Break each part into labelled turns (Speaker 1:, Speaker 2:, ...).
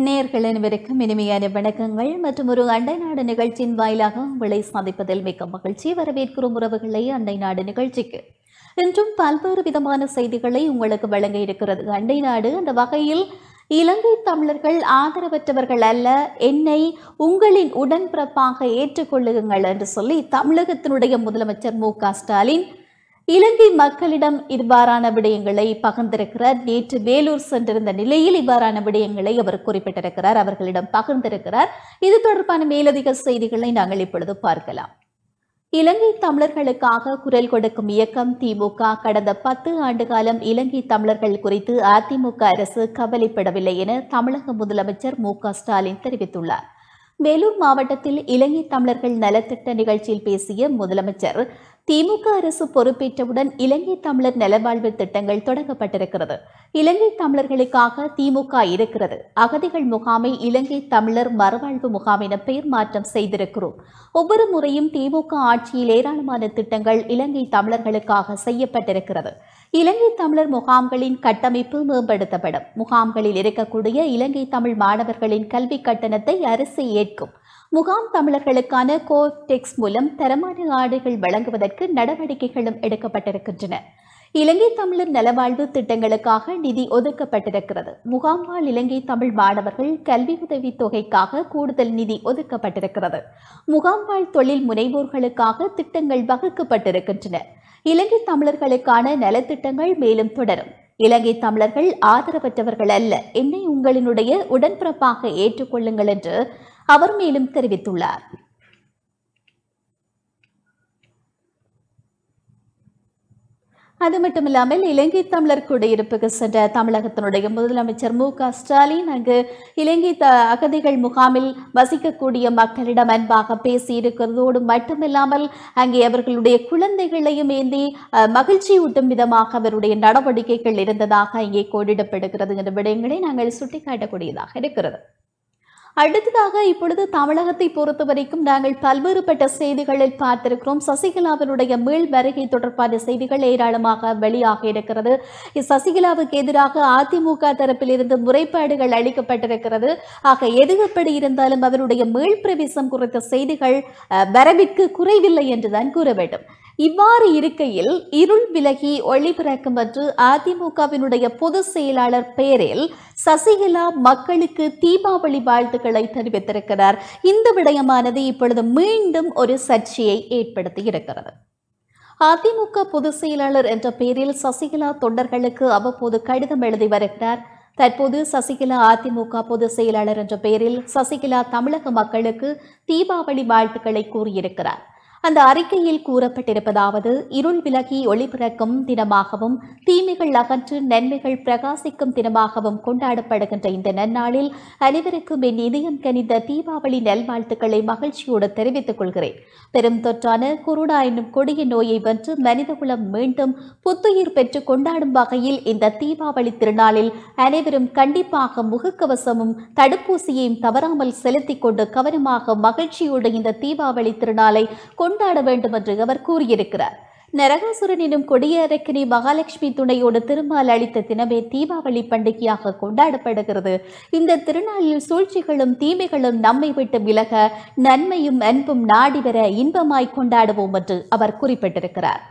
Speaker 1: நேர்கள் அனைவருக்கும் இனிமையான வணக்கங்கள் மற்றும் ஒரு அண்டை நாடு நிகழ்ச்சியின் வாயிலாக உங்களை சந்திப்பதில் மிக்க மகிழ்ச்சி வரவேற்கிறோம் உறவுகளை அண்டை நாடு நிகழ்ச்சிக்கு இன்றும் பல்வேறு விதமான செய்திகளை உங்களுக்கு வழங்க இருக்கிறது அண்டை நாடு அந்த வகையில் இலங்கை தமிழர்கள் ஆதரவற்றவர்கள் அல்ல என்னை உங்களின் உடன்பிறப்பாக ஏற்றுக்கொள்ளுங்கள் என்று சொல்லி தமிழகத்தினுடைய முதலமைச்சர் மு க ஸ்டாலின் இலங்கை மக்களிடம் இவ்வாறான விடயங்களை பகிர்ந்திருக்கிறார் நேற்று வேலூர் சென்றிருந்த நிலையில் இவ்வாறான விடயங்களை அவர் குறிப்பிட்டிருக்கிறார் அவர்களிடம் பகிர்ந்திருக்கிறார் இது தொடர்பான மேலதிக செய்திகளை நாங்கள் இப்பொழுது பார்க்கலாம் இலங்கை தமிழர்களுக்காக குரல் கொடுக்கும் இயக்கம் திமுக கடந்த பத்து ஆண்டு காலம் இலங்கை தமிழர்கள் குறித்து அதிமுக அரசு கவலைப்படவில்லை என தமிழக முதலமைச்சர் மு க ஸ்டாலின் தெரிவித்துள்ளார் வேலூர் மாவட்டத்தில் இலங்கை தமிழர்கள் நலத்திட்ட நிகழ்ச்சியில் பேசிய முதலமைச்சர் திமுக அரசு பொறுப்பேற்றவுடன் இலங்கை தமிழர் நலவாழ்வு திட்டங்கள் தொடங்கப்பட்டிருக்கிறது இலங்கை தமிழர்களுக்காக திமுக இருக்கிறது அகதிகள் முகாமை இலங்கை தமிழர் மறுவாழ்வு முகாம் என பெயர் மாற்றம் செய்திருக்கிறோம் ஒவ்வொரு முறையும் திமுக ஆட்சியில் ஏராளமான திட்டங்கள் இலங்கை தமிழர்களுக்காக செய்யப்பட்டிருக்கிறது இலங்கை தமிழர் முகாம்களின் கட்டமைப்பு மேம்படுத்தப்படும் முகாம்களில் இருக்கக்கூடிய இலங்கை தமிழ் மாணவர்களின் கல்வி கட்டணத்தை அரசு ஏற்கும் முகாம் தமிழர்களுக்கான கோடெக்ஸ் மூலம் தரமான ஆடைகள் வழங்குவதற்கு நடவடிக்கைகளும் எடுக்கப்பட்டிருக்கின்றன இலங்கை தமிழர் நலவாழ்வு திட்டங்களுக்காக நிதி ஒதுக்கப்பட்டிருக்கிறது முகாம்வாழ் இலங்கை தமிழ் மாணவர்கள் கல்வி உதவித் தொகைக்காக கூடுதல் நிதி ஒதுக்கப்பட்டிருக்கிறது முகாம்வாழ் தொழில் முனைவோர்களுக்காக திட்டங்கள் வகுக்கப்பட்டிருக்கின்றன இலங்கை தமிழர்களுக்கான நலத்திட்டங்கள் மேலும் தொடரும் இலங்கை தமிழர்கள் ஆதரவற்றவர்கள் அல்ல என்னை உங்களினுடைய உடன்பிறப்பாக ஏற்றுக்கொள்ளுங்கள் என்று அவர் மேலும் தெரிவித்துள்ளார் அது மட்டுமில்லாமல் இலங்கை தமிழர் குடியிருப்புக்கு சென்ற தமிழகத்தினுடைய முதலமைச்சர் மு க ஸ்டாலின் அங்கு இலங்கை த அகதிகள் முகாமில் வசிக்கக்கூடிய மக்களிடம் அன்பாக பேசியிருக்கிறதோடு மட்டுமில்லாமல் அங்கே அவர்களுடைய குழந்தைகளையும் ஏந்தி அஹ், மகிழ்ச்சியூட்டும் விதமாக அவருடைய நடவடிக்கைகள் இருந்ததாக இங்கே கோடிடப்படுகிறது என்ற விடயங்களை நாங்கள் சுட்டிக்காட்டக்கூடியதாக இருக்கிறது அடுத்ததாக இப்பொழுது தமிழகத்தை பொறுத்த வரைக்கும் நாங்கள் பல்வேறுபட்ட செய்திகளில் பார்த்திருக்கிறோம் சசிகலாவினுடைய மீள் வருகை தொடர்பான செய்திகள் ஏராளமாக வெளியாக இருக்கிறது சசிகலாவுக்கு எதிராக அதிமுக தரப்பிலிருந்து முறைப்பாடுகள் அளிக்கப்பட்டிருக்கிறது ஆக எது எப்படி இருந்தாலும் அவருடைய மீள் பிரவேசம் குறித்த செய்திகள் அஹ், வரவிற்கு குறைவில்லை என்றுதான் கூற வேண்டும் இவ்வாறு இருக்கையில் இருள் விலகி ஒளி பிறக்கும் என்று அதிமுகவினுடைய பொதுச் செயலாளர் பெயரில் சசிகலா மக்களுக்கு தீபாவளி வாழ்த்துக்களை தெரிவித்திருக்கிறார் இந்த விடயமானது இப்பொழுது மீண்டும் ஒரு சர்ச்சையை ஏற்படுத்தி இருக்கிறது அதிமுக பொதுச் செயலாளர் என்ற பெயரில் சசிகலா தொண்டர்களுக்கு அவ்வப்போது கடிதம் எழுதி வருகிறார் தற்போது சசிகலா அதிமுக பொதுச் செயலாளர் என்ற பெயரில் சசிகலா தமிழக மக்களுக்கு தீபாவளி வாழ்த்துக்களை கூறியிருக்கிறார் அந்த அறிக்கையில் கூறப்பட்டிருப்பதாவது இருள் விலகி ஒளி பிறக்கும் தினமாகவும் தீமைகள் அகன்று நன்மைகள் பிரகாசிக்கும் தினமாகவும் கொண்டாடப்படுகின்ற இந்த நன்னாளில் அனைவருக்கும் என் இதயம் கனிந்த தீபாவளி நல்வாழ்த்துக்களை மகிழ்ச்சியோடு தெரிவித்துக் கொள்கிறேன் பெரும் தொற்றான கொரோனா என்னும் கொடிய நோயை வென்று மனிதகுலம் மீண்டும் புத்துயிர் பெற்று கொண்டாடும் வகையில் இந்த தீபாவளி திருநாளில் அனைவரும் கண்டிப்பாக முகக்கவசமும் தடுப்பூசியையும் தவறாமல் செலுத்திக் கொண்டு கவனமாக மகிழ்ச்சியோடு இந்த தீபாவளி திருநாளை கொண்டாட வேண்டும் என்று அவர் கூறியிருக்கிறார் நரகாசுரன் எனும் கொடியரக்கினி மகாலட்சுமி துணையோடு திருமால் அளித்த தினமே தீபாவளி பண்டிகையாக கொண்டாடப்படுகிறது இந்த திருநாளில் சூழ்ச்சிகளும் தீமைகளும் நம்மை விட்டு விலக நன்மையும் அன்பும் நாடி வர இன்பமாய் கொண்டாடுவோம் என்று அவர் குறிப்பிட்டிருக்கிறார்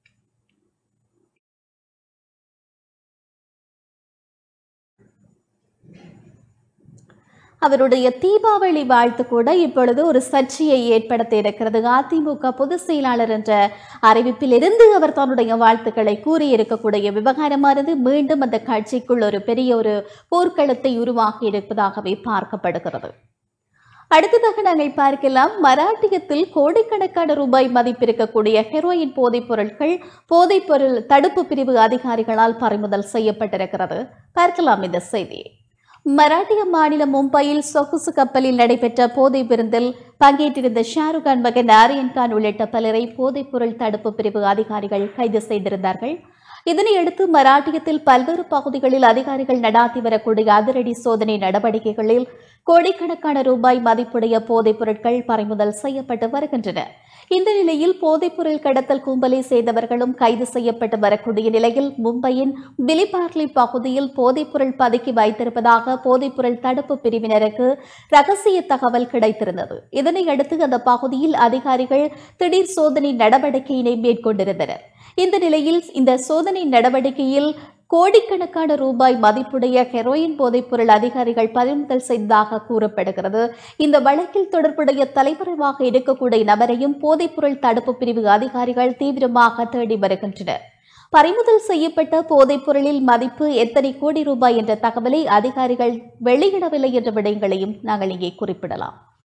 Speaker 1: அவருடைய தீபாவளி வாழ்த்து கூட இப்பொழுது ஒரு சர்ச்சையை ஏற்படுத்தி இருக்கிறது அதிமுக பொதுச் செயலாளர் என்ற அறிவிப்பில் இருந்து அவர் தன்னுடைய வாழ்த்துக்களை கூறியிருக்கக்கூடிய விவகாரமானது மீண்டும் அந்த கட்சிக்குள் ஒரு பெரிய ஒரு போர்க்களத்தை உருவாக்கி இருப்பதாகவே பார்க்கப்படுகிறது அடுத்ததாக நாங்கள் பார்க்கலாம் மராட்டியத்தில் கோடிக்கணக்கான ரூபாய் மதிப்பிருக்கக்கூடிய ஹெரோயின் போதைப் பொருட்கள் போதைப் பொருள் தடுப்பு பிரிவு அதிகாரிகளால் பறிமுதல் செய்யப்பட்டிருக்கிறது பார்க்கலாம் இந்த செய்தியை மராட்டிய மாநிலம் மும்பையில் சொகுசு கப்பலில் நடைபெற்ற போதை விருந்தில் பங்கேற்றிருந்த ஷாருக் கான் மகன் ஆரியன் கான் உள்ளிட்ட பலரை போதைப் பொருள் தடுப்பு பிரிவு அதிகாரிகள் கைது செய்திருந்தார்கள் இதனையடுத்து மராட்டியத்தில் பல்வேறு பகுதிகளில் அதிகாரிகள் நடாத்தி வரக்கூடிய அதிரடி சோதனை நடவடிக்கைகளில் கோடிக்கணக்கான ரூபாய் மதிப்புடைய போதைப் பொருட்கள் பறிமுதல் செய்யப்பட்டு வருகின்றன இந்த நிலையில் போதைப்பொருள் கடத்தல் கும்பலை சேர்ந்தவர்களும் கைது செய்யப்பட்டு வரக்கூடிய நிலையில் மும்பையின் பிலிபார்லி பகுதியில் போதைப்பொருள் பதுக்கி வைத்திருப்பதாக போதைப்பொருள் தடுப்பு பிரிவினருக்கு ரகசிய தகவல் கிடைத்திருந்தது இதனையடுத்து அந்த பகுதியில் அதிகாரிகள் திடீர் சோதனை நடவடிக்கையினை மேற்கொண்டிருந்தனர் இந்த நிலையில் இந்த சோதனை நடவடிக்கையில் கோடிக்கணக்கான ரூபாய் மதிப்புடைய ஹெரோயின் போதைப்பொருள் அதிகாரிகள் பறிமுதல் செய்ததாக கூறப்படுகிறது இந்த வழக்கில் தொடர்புடைய தலைமறைவாக இருக்கக்கூடிய நபரையும் போதைப்பொருள் தடுப்பு பிரிவு அதிகாரிகள் தீவிரமாக தேடி வருகின்றனர் பறிமுதல் செய்யப்பட்ட போதைப் பொருளில் மதிப்பு எத்தனை கோடி ரூபாய் என்ற தகவலை அதிகாரிகள் வெளியிடவில்லை என்ற விடயங்களையும் நாங்கள் இங்கே குறிப்பிடலாம்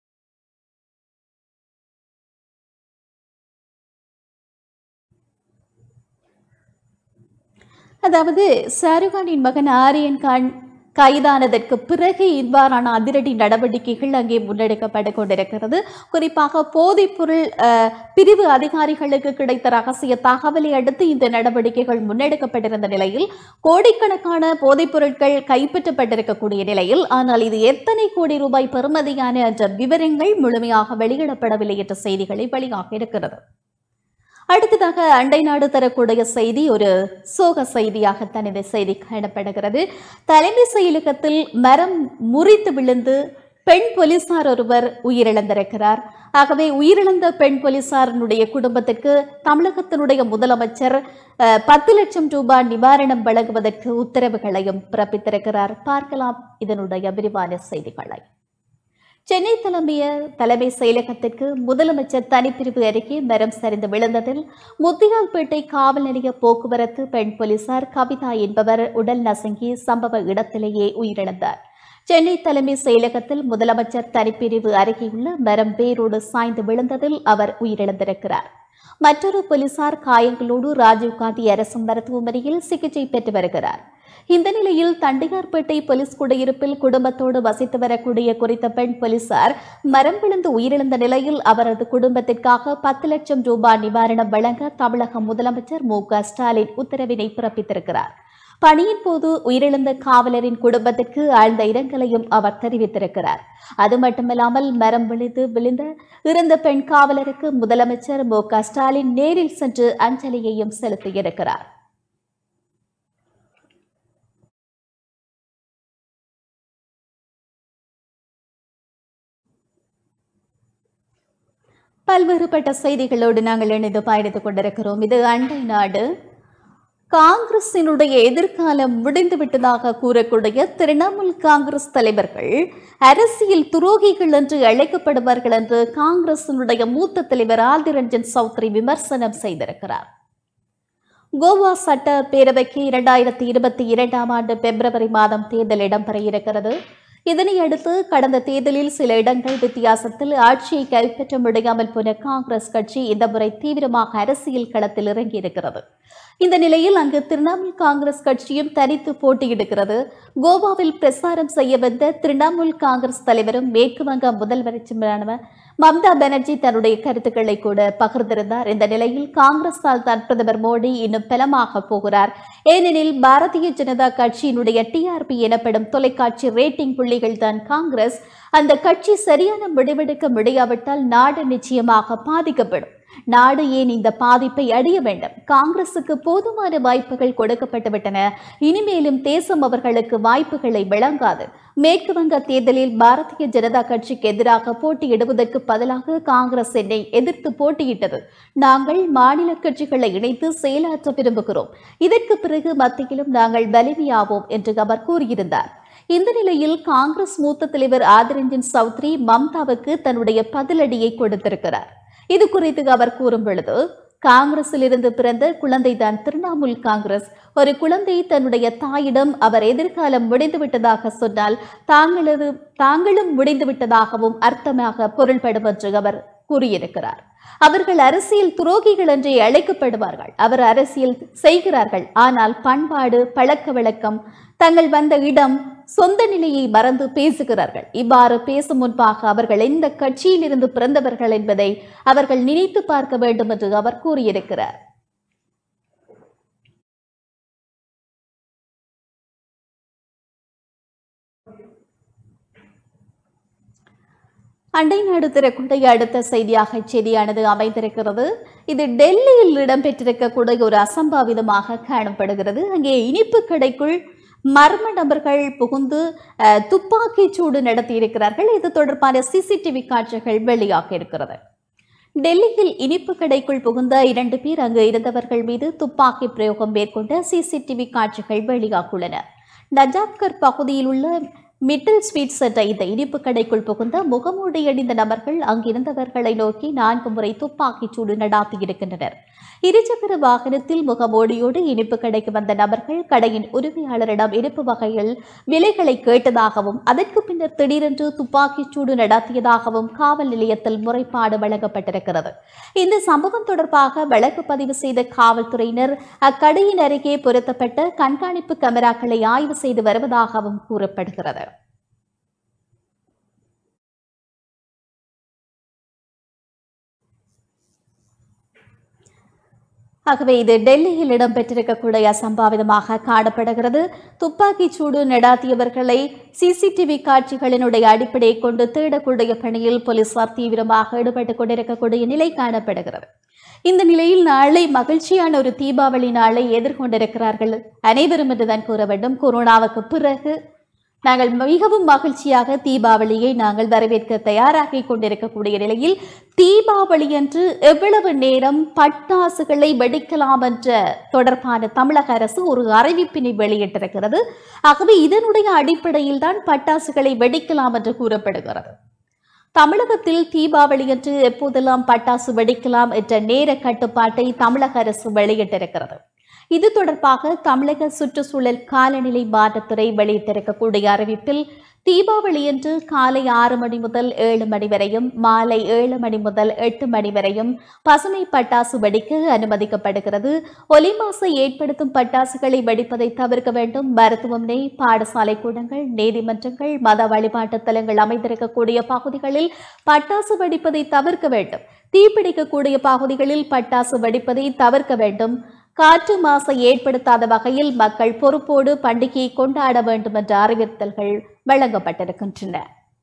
Speaker 1: அதாவது ஷாருக்கானின் மகன் ஆரியன் கான் கைதானதற்கு பிறகு இவ்வாறான அதிரடி நடவடிக்கைகள் அங்கே முன்னெடுக்கப்பட்டு கொண்டிருக்கிறது குறிப்பாக போதைப்பொருள் அஹ், பிரிவு அதிகாரிகளுக்கு கிடைத்த ரகசிய தகவலை அடுத்து இந்த நடவடிக்கைகள் முன்னெடுக்கப்பட்டிருந்த நிலையில் கோடிக்கணக்கான போதைப் பொருட்கள் கைப்பற்றப்பட்டிருக்கக்கூடிய நிலையில் ஆனால் இது எத்தனை கோடி ரூபாய் பெறுமதியான என்ற விவரங்கள் முழுமையாக வெளியிடப்படவில்லை என்ற செய்திகளை வெளியாக இருக்கிறது அடுத்ததாக அண்டை நாடு தரக்கூடிய செய்தி ஒரு சோக செய்தியாகத்தான் இந்த செய்தி காணப்படுகிறது தலைமை செயலகத்தில் மரம் முறித்து விழுந்து பெண் போலீசார் ஒருவர் உயிரிழந்திருக்கிறார் ஆகவே உயிரிழந்த பெண் போலீசாரினுடைய குடும்பத்திற்கு தமிழகத்தினுடைய முதலமைச்சர் அஹ், பத்து லட்சம் ரூபாய் நிவாரணம் வழங்குவதற்கு உத்தரவுகளையும் பிறப்பித்திருக்கிறார் பார்க்கலாம் இதனுடைய விரிவான செய்திகளை சென்னை தலைமைய தலைமை செயலகத்திற்கு முதலமைச்சர் தனிப்பிரிவு அருகே மரம் சரிந்து விழுந்ததில் முத்தியால்பேட்டை காவல் நிலைய போக்குவரத்து பெண் போலீசார் கவிதா என்பவர் உடல் நசுங்கி சம்பவ இடத்திலேயே உயிரிழந்தார் சென்னை தலைமை செயலகத்தில் முதலமைச்சர் தனிப்பிரிவு அருகேயுள்ள மரம் வேரோடு சாய்ந்து விழுந்ததில் அவர் உயிரிழந்திருக்கிறார் மற்றொரு போலீசார் காயங்களோடு ராஜீவ்காந்தி அரசு மருத்துவமனையில் சிகிச்சை பெற்று வருகிறார் இந்த நிலையில் தண்டிகார்பேட்டை போலீஸ் குடியிருப்பில் குடும்பத்தோடு வசித்து வரக்கூடிய குறித்த பெண் போலீசார் மரம் விழுந்து உயிரிழந்த நிலையில் அவரது குடும்பத்திற்காக பத்து லட்சம் ரூபாய் நிவாரணம் வழங்க தமிழக முதலமைச்சர் மு க ஸ்டாலின் உத்தரவினை பிறப்பித்திருக்கிறார் பணியின் போது உயிரிழந்த காவலரின் குடும்பத்திற்கு ஆழ்ந்த இரங்கலையும் அவர் தெரிவித்திருக்கிறார் அது மட்டுமல்லாமல் மரம் விழுந்து விழுந்த இறந்த பெண் காவலருக்கு முதலமைச்சர் மு க ஸ்டாலின் நேரில் சென்று அஞ்சலியையும் செலுத்தியிருக்கிறார் பல்வேறுபட்ட செய்திகளோடு நாங்கள் இணைந்து பயணித்துக் கொண்டிருக்கிறோம் இது அண்டை நாடு காங்கிரசினுடைய எதிர்காலம் முடிந்து விட்டதாக கூறக்கூடிய திரிணாமுல் காங்கிரஸ் தலைவர்கள் அரசியல் துரோகிகள் என்று அழைக்கப்படுவார்கள் என்று காங்கிரசினுடைய மூத்த தலைவர் ஆதிர் ரஞ்சன் சௌத்ரி விமர்சனம் செய்திருக்கிறார் கோவா சட்ட பேரவைக்கு இரண்டாயிரத்தி இருபத்தி இரண்டாம் ஆண்டு பிப்ரவரி மாதம் தேர்தல் இடம்பெற இருக்கிறது இதனையடுத்து கடந்த தேர்தலில் சில இடங்கள் வித்தியாசத்தில் ஆட்சியை கைப்பற்ற முடியாமல் போன காங்கிரஸ் கட்சி இந்த முறை தீவிரமாக அரசியல் களத்தில் இறங்கியிருக்கிறது இந்த நிலையில் அங்கு திரிணாமுல் காங்கிரஸ் கட்சியும் தனித்து போட்டியிடுகிறது கோவாவில் பிரசாரம் செய்ய வந்த திரிணாமுல் காங்கிரஸ் தலைவரும் மேற்கு வங்க முதல்வருமான மம்தா பானர்ஜி தன்னுடைய கருத்துக்களை கூட பகிர்ந்திருந்தார் இந்த நிலையில் காங்கிரஸால் தான் பிரதமர் மோடி இன்னும் பலமாக போகிறார் ஏனெனில் பாரதிய ஜனதா கட்சியினுடைய டிஆர்பி எனப்படும் தொலைக்காட்சி ரேட்டிங் புள்ளிகள் தான் காங்கிரஸ் அந்த கட்சி சரியான முடிவெடுக்க முடியாவிட்டால் நாடு நிச்சயமாக பாதிக்கப்படும் நாடு ஏன் இந்த பாதிப்பை அடைய வேண்டும் காங்கிரசுக்கு போதுமான வாய்ப்புகள் கொடுக்கப்பட்டு விட்டன இனிமேலும் தேசம் அவர்களுக்கு வாய்ப்புகளை வழங்காது மேற்கு வங்க தேர்தலில் பாரதிய ஜனதா கட்சிக்கு எதிராக போட்டியிடுவதற்கு பதிலாக காங்கிரஸ் என்னை எதிர்த்து போட்டியிட்டது நாங்கள் மாநில கட்சிகளை இணைத்து செயலாற்ற விரும்புகிறோம் இதற்கு பிறகு மத்தியிலும் நாங்கள் வலிமையாவோம் என்று அவர் கூறியிருந்தார் இந்த நிலையில் காங்கிரஸ் மூத்த தலைவர் ஆதிரஞ்சன் சௌத்ரி மம்தாவுக்கு தன்னுடைய பதிலடியை கொடுத்திருக்கிறார் இது குறித்து அவர் கூறும் பொழுது காங்கிரஸில் இருந்து பிறந்த குழந்தைதான் திரிணாமுல் காங்கிரஸ் ஒரு குழந்தை தன்னுடைய தாயிடம் அவர் எதிர்காலம் முடிந்துவிட்டதாக சொன்னால் தாங்களது தாங்களும் முடிந்துவிட்டதாகவும் அர்த்தமாக பொருள்படும் என்று அவர் கூறியிருக்கிறார் அவர்கள் அரசியல் துரோகிகள் என்றே அழைக்கப்படுவார்கள் அவர் அரசியல் செய்கிறார்கள் ஆனால் பண்பாடு பழக்க வழக்கம் தங்கள் வந்த இடம் சொந்த நிலையை மறந்து பேசுகிறார்கள் இவ்வாறு பேசும் முன்பாக அவர்கள் எந்த கட்சியிலிருந்து பிறந்தவர்கள் என்பதை அவர்கள் நினைத்து பார்க்க வேண்டும் என்று அவர் கூறியிருக்கிறார் அண்டை நாடு திறக்குடைய அடுத்த செய்தியாக செய்தியானது அமைந்திருக்கிறது இது டெல்லியில் இடம்பெற்றிருக்கக்கூடிய ஒரு அசம்பாவிதமாக காணப்படுகிறது அங்கே இனிப்பு கடைக்குள் மர்ம நபர்கள் புகுந்து அஹ், துப்பாக்கிச் சூடு நடத்தியிருக்கிறார்கள் இது தொடர்பான சிசிடிவி காட்சிகள் வெளியாக இருக்கிறது டெல்லியில் இனிப்பு கடைக்குள் புகுந்த இரண்டு பேர் அங்கு இருந்தவர்கள் மீது துப்பாக்கி பிரயோகம் மேற்கொண்ட சிசிடிவி காட்சிகள் வெளியாகியுள்ளன நஜாப்கர் பகுதியில் உள்ள மிடில் ஸ்வீட்ஸ் என்ற இந்த இனிப்பு கடைக்குள் புகுந்த முகமூடி அணிந்த நபர்கள் அங்கிருந்தவர்களை நோக்கி நான்கு முறை துப்பாக்கிச் சூடு நடாத்தியிருக்கின்றனர் இருசக்கர வாகனத்தில் முகமூடியோடு இனிப்பு கடைக்கு வந்த நபர்கள் கடையின் உரிமையாளரிடம் இனிப்பு வகையில் விலைகளை கேட்டதாகவும் அதற்கு பின்னர் திடீரென்று துப்பாக்கிச் சூடு நடத்தியதாகவும் காவல் நிலையத்தில் முறைப்பாடு வழங்கப்பட்டிருக்கிறது இந்த சம்பவம் தொடர்பாக வழக்கு பதிவு செய்த காவல்துறையினர் அக்கடையின் அருகே பொருத்தப்பட்ட கண்காணிப்பு கேமராக்களை ஆய்வு செய்து வருவதாகவும் கூறப்படுகிறது ஆகவே இது டெல்லியில் இடம்பெற்றிருக்கக்கூடிய அசம்பாவிதமாக காணப்படுகிறது துப்பாக்கிச் சூடு நடாத்தியவர்களை சிசிடிவி காட்சிகளினுடைய அடிப்படையை கொண்டு தேடக்கூடிய பணியில் போலீசார் தீவிரமாக ஈடுபட்டுக் கொண்டிருக்கக்கூடிய நிலை காணப்படுகிறது இந்த நிலையில் நாளை மகிழ்ச்சியான ஒரு தீபாவளி நாளை எதிர்கொண்டிருக்கிறார்கள் அனைவரும் என்றுதான் கூற வேண்டும் கொரோனாவுக்கு பிறகு நாங்கள் மிகவும் மகிழ்ச்சியாக தீபாவளியை நாங்கள் வரவேற்க தயாராகி கொண்டிருக்கக்கூடிய நிலையில் தீபாவளி அன்று எவ்வளவு நேரம் பட்டாசுகளை வெடிக்கலாம் என்ற தொடர்பான தமிழக அரசு ஒரு அறிவிப்பினை வெளியிட்டிருக்கிறது ஆகவே இதனுடைய அடிப்படையில் தான் பட்டாசுகளை வெடிக்கலாம் என்று கூறப்படுகிறது தமிழகத்தில் தீபாவளி அன்று எப்போதெல்லாம் பட்டாசு வெடிக்கலாம் என்ற நேர கட்டுப்பாட்டை தமிழக அரசு வெளியிட்டிருக்கிறது இது தொடர்பாக தமிழக சுற்றுச்சூழல் காலநிலை மாற்றத்துறை வெளியிட்டிருக்கக்கூடிய அறிவிப்பில் தீபாவளியன்று காலை ஆறு மணி முதல் ஏழு மணி வரையும் மாலை ஏழு மணி முதல் எட்டு மணி வரையும் பசுமை பட்டாசு வெடிக்க அனுமதிக்கப்படுகிறது ஒலி மாசை ஏற்படுத்தும் பட்டாசுகளை வெடிப்பதை தவிர்க்க வேண்டும் மருத்துவமனை பாடசாலை கூடங்கள் நீதிமன்றங்கள் மத வழிபாட்டு தலங்கள் அமைந்திருக்கக்கூடிய பகுதிகளில் பட்டாசு வெடிப்பதை தவிர்க்க வேண்டும் தீப்பிடிக்கக்கூடிய பகுதிகளில் பட்டாசு வெடிப்பதை தவிர்க்க வேண்டும் காற்று மாசை ஏற்படுத்தாத வகையில் மக்கள் பொறுப்போடு பண்டிகையை கொண்டாட வேண்டும் என்ற அறிவுறுத்தல்கள் வழங்கப்பட்டிருக்கின்றன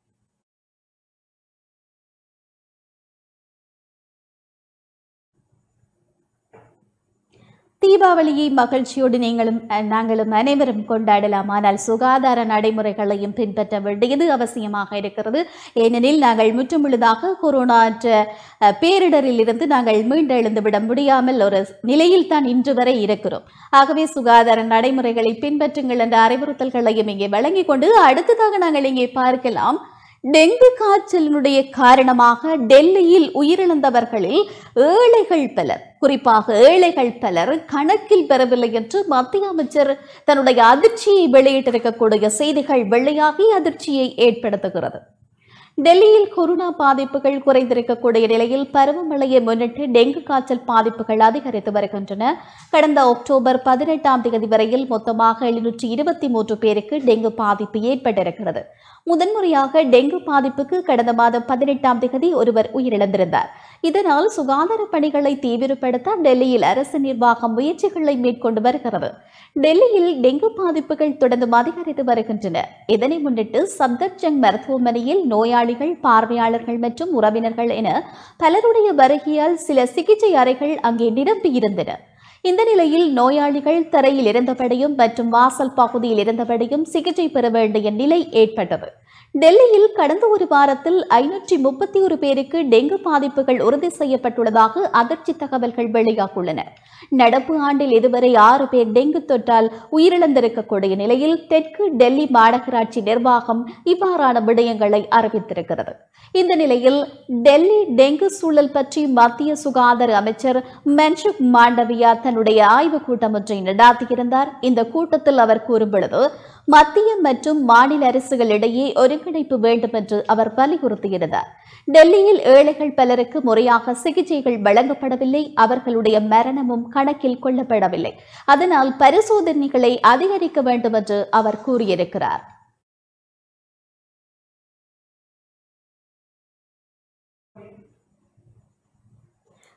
Speaker 1: தீபாவளியை மகிழ்ச்சியோடு நீங்களும் அஹ், நாங்களும் அனைவரும் கொண்டாடலாம் ஆனால் சுகாதார நடைமுறைகளையும் பின்பற்ற வேண்டியது அவசியமாக இருக்கிறது ஏனெனில் நாங்கள் முற்றுமுழுதாக கொரோனா என்ற அஹ், பேரிடரில் இருந்து நாங்கள் மீண்டெழுந்து விட முடியாமல் ஒரு நிலையில் தான் இன்று வரை இருக்கிறோம் ஆகவே சுகாதார நடைமுறைகளை பின்பற்றுங்கள் என்ற அறிவுறுத்தல்களையும் இங்கே வழங்கிக் கொண்டு அடுத்ததாக நாங்கள் இங்கே பார்க்கலாம் டெங்கு காய்ச்சலினுடைய காரணமாக டெல்லியில் உயிரிழந்தவர்களில் ஏழைகள் பலர் குறிப்பாக ஏழைகள் பலர் கணக்கில் பெறவில்லை என்று மத்திய அமைச்சர் தன்னுடைய அதிர்ச்சியை வெளியிட்டிருக்கக்கூடிய செய்திகள் வெளியாகி அதிர்ச்சியை ஏற்படுத்துகிறது டெல்லியில் கொரோனா பாதிப்புகள் குறைந்திருக்கக்கூடிய நிலையில் பருவமழையை முன்னிட்டு டெங்கு காய்ச்சல் பாதிப்புகள் அதிகரித்து வருகின்றன கடந்த அக்டோபர் பதினெட்டாம் தேதி வரையில் மொத்தமாக எழுநூற்றி இருபத்தி மூன்று பேருக்கு டெங்கு பாதிப்பு ஏற்பட்டிருக்கிறது முதன்முறையாக டெங்கு பாதிப்புக்கு கடந்த மாதம் பதினெட்டாம் தேதி ஒருவர் உயிரிழந்திருந்தார் இதனால் சுகாதார பணிகளை தீவிரப்படுத்த டெல்லியில் அரசு நிர்வாகம் முயற்சிகளை மேற்கொண்டு வருகிறது டெல்லியில் டெங்கு பாதிப்புகள் தொடர்ந்து அதிகரித்து வருகின்றன இதனை முன்னிட்டு சப்தர்ஜங் மருத்துவமனையில் நோயாளிகள் பார்வையாளர்கள் மற்றும் உறவினர்கள் என பலருடைய வருகையால் சில சிகிச்சை அறைகள் அங்கே நிரம்பியிருந்தன இந்த நிலையில் நோயாளிகள் தரையில் இருந்தபடியும் மற்றும் வாசல் பகுதியில் இருந்தபடியும் சிகிச்சை பெற வேண்டிய நிலை ஏற்பட்டது டெல்லியில் கடந்த ஒரு வாரத்தில் ஐநூற்றி முப்பத்தி ஒரு பேருக்கு டெங்கு பாதிப்புகள் உறுதி செய்யப்பட்டுள்ளதாக அதிர்ச்சி தகவல்கள் வெளியாகியுள்ளன நடப்பு ஆண்டில் இதுவரை ஆறு பேர் டெங்கு தொற்றால் உயிரிழந்திருக்கக்கூடிய நிலையில் தெற்கு டெல்லி மாநகராட்சி நிர்வாகம் இவ்வாறான விடயங்களை அறிவித்திருக்கிறது இந்த நிலையில் டெல்லி டெங்கு சூழல் பற்றி மத்திய சுகாதார அமைச்சர் மன்சுக் மாண்டவியா தன்னுடைய ஆய்வுக் கூட்டம் ஒன்றை நடாத்தியிருந்தார் இந்த கூட்டத்தில் அவர் கூறும்பொழுது மத்திய மற்றும் மாநில அரசுகளிடையே ஒருங்கிணைப்பு வேண்டும் என்று அவர் வலியுறுத்தியிருந்தார் டெல்லியில் ஏழைகள் பலருக்கு முறையாக சிகிச்சைகள் வழங்கப்படவில்லை அவர்களுடைய மரணமும் கணக்கில் கொள்ளப்படவில்லை அதனால் பரிசோதனைகளை அதிகரிக்க வேண்டும் என்று அவர் கூறியிருக்கிறார்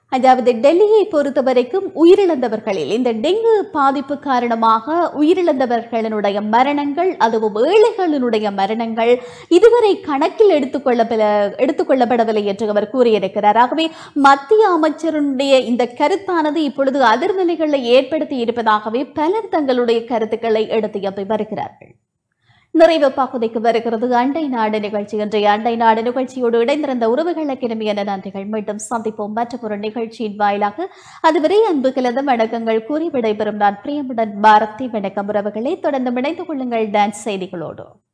Speaker 1: அதாவது டெல்லியை பொறுத்தவரைக்கும் உயிரிழந்தவர்களில் இந்த டெங்கு பாதிப்பு காரணமாக உயிரிழந்தவர்களினுடைய மரணங்கள் அதுவும் ஏழைகளினுடைய மரணங்கள் இதுவரை கணக்கில் எடுத்துக்கொள்ள எடுத்துக்கொள்ளப்படவில்லை என்று அவர் கூறியிருக்கிறார் ஆகவே மத்திய அமைச்சருடைய இந்த கருத்தானது இப்பொழுது அதிர்வலைகளை ஏற்படுத்தி இருப்பதாகவே பலர் தங்களுடைய கருத்துக்களை எடுத்து வருகிறார்கள் நிறைவு பகுதிக்கு வருகிறது அண்டை நாடு நிகழ்ச்சி இன்றைய அண்டை நாடு நிகழ்ச்சியோடு இணைந்திருந்த உறவுகளுக்கு இனிமையான நன்றிகள் மீண்டும் சந்திப்போம் மற்றொரு நிகழ்ச்சியின் வாயிலாக அதுவரை அன்பு கலந்த வணக்கங்கள் கூறி விடைபெறும் நான் பிரியமுடன் பாரதி வணக்கம் உறவுகளை தொடர்ந்து இணைந்து கொள்ளுங்கள் டான்ஸ் செய்திகளோடு